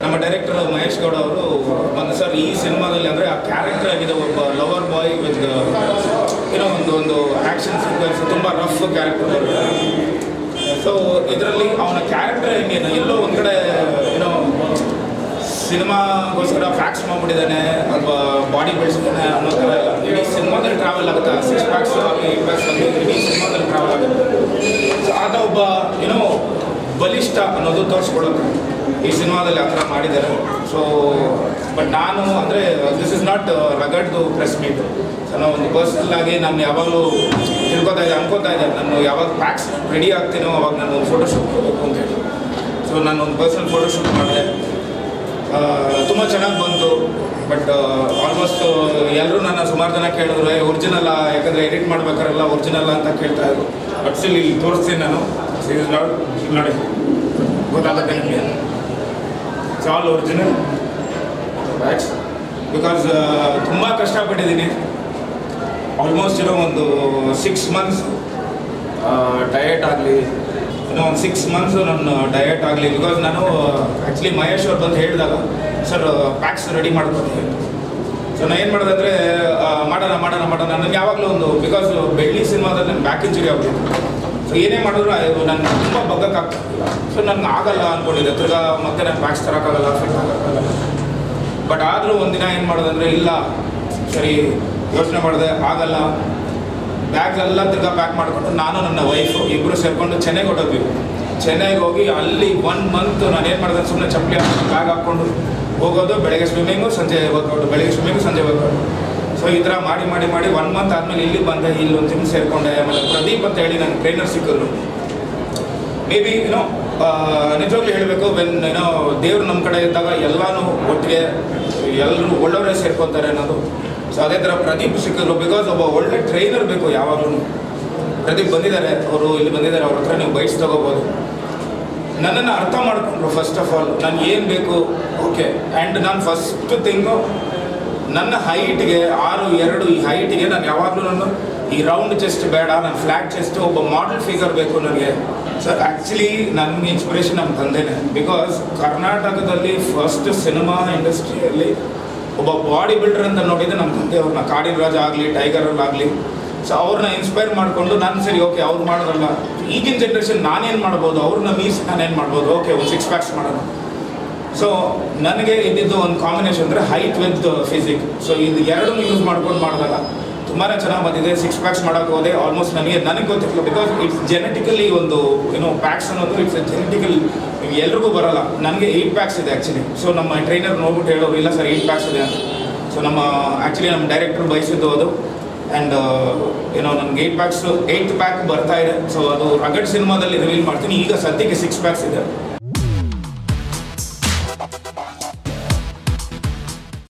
ನಮ್ಮ ಡೈರೆಕ್ಟರ್ ಮಹೇಶ್ ಗೌಡ ಅವರು ಒಂದು ಸರ್ ಈ ಸಿನಿಮಾದಲ್ಲಿ ಅಂದರೆ ಆ ಕ್ಯಾರೆಕ್ಟರ್ ಆಗಿದೆ ಒಬ್ಬ ಲವರ್ ಬಾಯ್ ವಿತ್ ಏನೋ ಒಂದು ಒಂದು ಆ್ಯಕ್ಷನ್ ಸೀಕ್ವೆನ್ಸ್ ತುಂಬ ರಫ್ ಕ್ಯಾರೆಕ್ಟರ್ ಸೊ ಇದರಲ್ಲಿ ಅವನ ಕ್ಯಾರೆಕ್ಟರ್ ಹೆಂಗೆ ಎಲ್ಲೋ ಒಂದು ಕಡೆ ಏನೋ ಸಿನಿಮಾಗೋಸ್ಕರ ಫ್ಯಾಕ್ಸ್ ಮಾಡ್ಬಿಟ್ಟಿದ್ದಾನೆ ಅಥವಾ ಬಾಡಿ ಬೆಳೆಸಿದ್ದಾನೆ ಅನ್ನೋ ಥರ ಇಲ್ಲ ಇಡೀ ಸಿನಿಮಾದಲ್ಲಿ ಟ್ರಾವೆಲ್ ಆಗುತ್ತೆ ಸಿಕ್ಸ್ ಪ್ಯಾಕ್ಸ್ ಆಗಲಿ ಏಟ್ ಪ್ಯಾಕ್ಸ್ ಆಗಲಿ ಇಡೀ ಸಿನಿಮಾದಲ್ಲಿ ಟ್ರಾವೆಲ್ ಆಗುತ್ತೆ ಸೊ ಆತ ಒಬ್ಬ ಏನೋ ಬಲಿಷ್ಠ ಅನ್ನೋದು ತೋರಿಸ್ಕೊಡುತ್ತೆ ಈ ಸಿನಿಮಾದಲ್ಲಿ ಆ ಥರ ಮಾಡಿದ್ದಾರೆ ಸೊ ಬಟ್ ನಾನು ಅಂದರೆ ದಿಸ್ ಇಸ್ ನಾಟ್ ರಗಡ್ದು ಪ್ರೆಸ್ ಮೀಟ್ ಸೊ ನಾವು ಒಂದು ಪರ್ಸ್ನಲ್ ಆಗಿ ನಾನು ಯಾವಾಗಲೂ ತಿಳ್ಕೊತಾ ಇದ್ದೆ ಅನ್ಕೋತಾ ಇದ್ದೆ ನಾನು ಯಾವಾಗ ಪ್ಯಾಕ್ಸ್ ರೆಡಿ ಆಗ್ತೀನೋ ಅವಾಗ ನಾನು ಒಂದು ಫೋಟೋಶೂಟ್ ಮಾಡಬೇಕು ಅಂತ ಹೇಳಿ ಸೊ ನಾನು ಒಂದು ಪರ್ಸನಲ್ ಫೋಟೋಶೂಟ್ ಮಾಡಿದೆ ತುಂಬ ಚೆನ್ನಾಗಿ ಬಂತು ಬಟ್ ಆಲ್ಮೋಸ್ಟ್ ಎಲ್ಲರೂ ನನ್ನ ಸುಮಾರು ಜನ ಕೇಳಿದ್ರು ಒರಿಜಿನಲ್ ಯಾಕಂದರೆ ಎಡಿಟ್ ಮಾಡ್ಬೇಕಾರೆಲ್ಲ ಒರಿಜಿನಲ್ ಅಂತ ಕೇಳ್ತಾ ಇದ್ರು ಬಟ್ ಸ್ಟಿಲ್ ಇಲ್ಲಿ ತೋರಿಸ್ತೀನಿ ನಾನು ಇಸ್ ನಾಟ್ ನೋಡಿ ಗೊತ್ತಾಗುತ್ತೆ ನಿಮಗೆ it's all original bags because ತುಂಬ ಕಷ್ಟಪಟ್ಟಿದ್ದೀನಿ ಆಲ್ಮೋಸ್ಟ್ ಇರೋ ಒಂದು ಸಿಕ್ಸ್ ಮಂತ್ಸ್ ಡಯಟ್ ಆಗಲಿ ಇನ್ನೂ ಒಂದು ಸಿಕ್ಸ್ ಮಂತ್ಸ್ ನನ್ನ ಡಯಟ್ ಆಗಲಿ ಬಿಕಾಸ್ ನಾನು ಆ್ಯಕ್ಚುಲಿ ಮಹೇಶ್ ಅವ್ರು ಬಂದು ಹೇಳಿದಾಗ ಸರ್ ಪ್ಯಾಕ್ಸ್ ರೆಡಿ ಮಾಡ್ಕೊತೀನಿ ಸೊ ನಾನು ಏನು ಮಾಡಿದೆ ಅಂದರೆ ಮಾಡೋಣ ಮಾಡೋಣ ಮಾಡೋಣ ನನಗೆ ಯಾವಾಗಲೂ ಒಂದು ಬಿಕಾಸ್ ಬೆಳ್ಳಿ ಸಿನಿಮಾದಲ್ಲಿ ನನ್ನ ಬ್ಯಾಕ್ ಇಂಜುರಿ ಆಗ್ಬಿಟ್ಟಿತ್ತು ಸೊ ಏನೇ ಮಾಡಿದ್ರು ನಾನು ತುಂಬ ಬಗ್ಗಕ್ಕಾಗ್ತಿಲ್ಲ ಸೊ ನನಗೆ ಆಗಲ್ಲ ಅಂದ್ಕೊಂಡಿದ್ದೆ ತಿರ್ಗಾ ಮತ್ತೆ ನಾನು ಪ್ಯಾಕ್ಸ್ ತರೋಕ್ಕಾಗಲ್ಲ ಫಿಟ್ ಆಗೋಕ್ಕಾಗಲ್ಲ ಬಟ್ ಆದರೂ ಒಂದಿನ ಏನು ಮಾಡೋದು ಅಂದರೆ ಇಲ್ಲ ಸರಿ ಯೋಚನೆ ಮಾಡಿದೆ ಆಗಲ್ಲ ಬ್ಯಾಗ್ ಎಲ್ಲ ತಿರ್ಗಾ ಪ್ಯಾಕ್ ಮಾಡಿಕೊಂಡು ನಾನು ನನ್ನ ವೈಫು ಇಬ್ಬರು ಸೇರಿಕೊಂಡು ಚೆನ್ನೈಗೆ ಹೊಟ್ಟೋದ್ವಿ ಚೆನ್ನೈಗೆ ಹೋಗಿ ಅಲ್ಲಿ ಒನ್ ಮಂತ್ ನಾನು ಏನು ಮಾಡಿದೆ ಸುಮ್ಮನೆ ಚಪ್ಪಲಿ ಹಾಕೊಂಡು ಬ್ಯಾಗ್ ಹಾಕ್ಕೊಂಡು ಹೋಗೋದು ಬೆಳಗ್ಗೆ ಸ್ವಿಮ್ಮಿಂಗು ಸಂಜೆ ವರ್ಕೌಟ್ ಬೆಳಗ್ಗೆ ಸ್ವಿಮ್ಮಿಂಗು ಸಂಜೆ ವರ್ಕೌಟ್ ಸೊ ಈ ಥರ ಮಾಡಿ ಮಾಡಿ ಮಾಡಿ ಒನ್ ಮಂತ್ ಆದಮೇಲೆ ಇಲ್ಲಿ ಬಂದೆ ಇಲ್ಲಿ ಒಂದು ಜಿಮ್ ಸೇರಿಕೊಂಡೆ ಆಮೇಲೆ ಪ್ರದೀಪ್ ಅಂತ ಹೇಳಿ ನನ್ನ ಟ್ರೈನರ್ ಸಿಕ್ಕಿದ್ರು ಮೇ ಬಿ ಏನೋ ನಿಜವಾಗ್ಲೂ ಹೇಳಬೇಕು ವೆನ್ ಏನೋ ದೇವ್ರು ನಮ್ಮ ಕಡೆ ಇದ್ದಾಗ ಎಲ್ಲನೂ ಒಟ್ಟಿಗೆ ಎಲ್ಲರೂ ಒಳ್ಳವರೇ ಸೇರ್ಕೊತಾರೆ ಅನ್ನೋದು ಸೊ ಅದೇ ಥರ ಪ್ರದೀಪ್ ಸಿಕ್ಕಿದ್ರು ಬಿಕಾಸ್ ಒಬ್ಬ ಒಳ್ಳೆ ಟ್ರೈನರ್ ಬೇಕು ಯಾವಾಗಲೂ ಪ್ರದೀಪ್ ಬಂದಿದ್ದಾರೆ ಅವರು ಇಲ್ಲಿ ಬಂದಿದ್ದಾರೆ ಅವ್ರ ಹತ್ರ ನೀವು ಬೈಟ್ಸ್ ತೊಗೋಬೋದು ನನ್ನನ್ನು ಅರ್ಥ ಮಾಡಿಕೊಂಡ್ರು ಫಸ್ಟ್ ಆಫ್ ಆಲ್ ನಾನು ಏನು ಬೇಕು ಓಕೆ ಆ್ಯಂಡ್ ನಾನು ಫಸ್ಟ್ ಥಿಂಗು ನನ್ನ ಹೈಟ್ಗೆ ಆರು ಎರಡು ಈ ಹೈಟ್ಗೆ ನಾನು ಯಾವಾಗಲೂ ನಾನು ಈ ರೌಂಡ್ ಚೆಸ್ಟ್ ಬೇಡ ನಾನು ಫ್ಲ್ಯಾಟ್ ಚೆಸ್ಟ್ ಒಬ್ಬ ಮಾಡೆಲ್ ಫಿಗರ್ ಬೇಕು ನನಗೆ ಸರ್ ಆ್ಯಕ್ಚುಲಿ ನನ್ನ ಇನ್ಸ್ಪಿರೇಷನ್ ನಮ್ಮ ತಂದೆನೇ ಬಿಕಾಸ್ ಕರ್ನಾಟಕದಲ್ಲಿ ಫಸ್ಟ್ ಸಿನಿಮಾ ಇಂಡಸ್ಟ್ರಿಯಲ್ಲಿ ಒಬ್ಬ ಬಾಡಿ ಬಿಲ್ಡರ್ ಅಂತ ನೋಡಿದ್ರೆ ನಮ್ಮ ತಂದೆಯವ್ರನ್ನ ಕಾಡಿನ ರಾಜ ಆಗಲಿ ಟೈಗರಲ್ಲಾಗಲಿ ಸೊ ಅವ್ರನ್ನ ಇನ್ಸ್ಪೈರ್ ಮಾಡಿಕೊಂಡು ನಾನು ಸರಿ ಓಕೆ ಅವ್ರು ಮಾಡೋದಲ್ಲ ಈಗಿನ ಜನ್ರೇಷನ್ ನಾನೇನು ಮಾಡ್ಬೋದು ಅವ್ರನ್ನ ಮೀಸಿ ನಾನೇನು ಮಾಡ್ಬೋದು ಓಕೆ ಒಂದು ಸಿಕ್ಸ್ ಪ್ಯಾಕ್ಸ್ ಮಾಡೋಣ ಸೊ ನನಗೆ ಇದ್ದಿದ್ದು ಒಂದು ಕಾಂಬಿನೇಷನ್ ಅಂದರೆ ಹೈಟ್ ವಿತ್ ಫಿಸಿಕ್ ಸೊ ಇದು ಎರಡನ್ನೂ ಯೂಸ್ ಮಾಡ್ಕೊಂಡು ಮಾಡಿದಾಗ ತುಂಬಾ ಚೆನ್ನಾಗಿ ಬಂದಿದೆ ಸಿಕ್ಸ್ ಪ್ಯಾಕ್ಸ್ ಮಾಡೋಕೆ ಹೋದೆ ಆಲ್ಮೋಸ್ಟ್ ನನಗೆ ನನಗೆ ಗೊತ್ತಿರಲಿಲ್ಲ ಬಿಕಾಸ್ ಇಟ್ಸ್ ಜೆನೆಟಿಕಲಿ ಒಂದು ಏನೋ ಪ್ಯಾಕ್ಸ್ ಅನ್ನೋದು ಇಟ್ಸ್ ಜೆನೆಟಿಕಲ್ ಎಲ್ರಿಗೂ ಬರಲ್ಲ ನನಗೆ ಏಯ್ಟ್ ಪ್ಯಾಕ್ಸ್ ಇದೆ ಆ್ಯಕ್ಚುಲಿ ಸೊ ನಮ್ಮ ಟ್ರೈನರ್ ನೋಡ್ಬಿಟ್ಟು ಹೇಳೋರು ಇಲ್ಲ ಸರ್ ಏಯ್ಟ್ ಪ್ಯಾಕ್ಸ್ ಇದೆ ಅಂತ ಸೊ ನಮ್ಮ ಆ್ಯಕ್ಚುಲಿ ನಮ್ಮ ಡೈರೆಕ್ಟರ್ ಬಯಸಿದ್ದು ಅದು ಆ್ಯಂಡ್ ಏನೋ ನನಗೆ ಏಯ್ಟ್ ಪ್ಯಾಕ್ಸ್ ಏಯ್ಟ್ ಪ್ಯಾಕ್ ಬರ್ತಾ ಇದೆ ಸೊ ಅದು ರಗಡ್ ಸಿನಿಮಾದಲ್ಲಿ ರಿವೀಲ್ ಮಾಡ್ತೀನಿ ಈಗ ಸದ್ಯಕ್ಕೆ ಸಿಕ್ಸ್ ಪ್ಯಾಕ್ಸ್ ಇದೆ